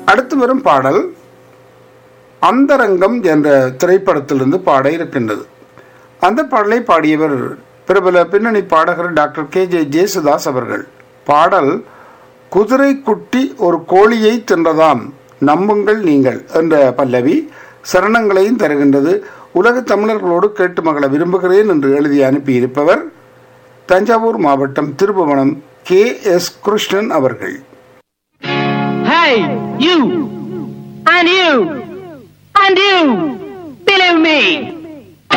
அடுத்து வரும் பாடல் அந்தரங்கம் என்ற திரைப்படத்திலிருந்து பாட இருக்கின்றது அந்த பாடலை பாடியவர் பிரபல பின்னணி பாடகர் டாக்டர் கே ஜே ஜேசுதாஸ் அவர்கள் பாடல் குதிரை குட்டி ஒரு கோழியை தின்றதாம் நம்புங்கள் நீங்கள் என்ற பல்லவி சரணங்களையும் தருகின்றது உலக தமிழர்களோடு கேட்டு மகள விரும்புகிறேன் என்று எழுதி அனுப்பியிருப்பவர் தஞ்சாவூர் மாவட்டம் திருபுவனம் கே எஸ் கிருஷ்ணன் அவர்கள் Hey, you! And you! And you! Believe me!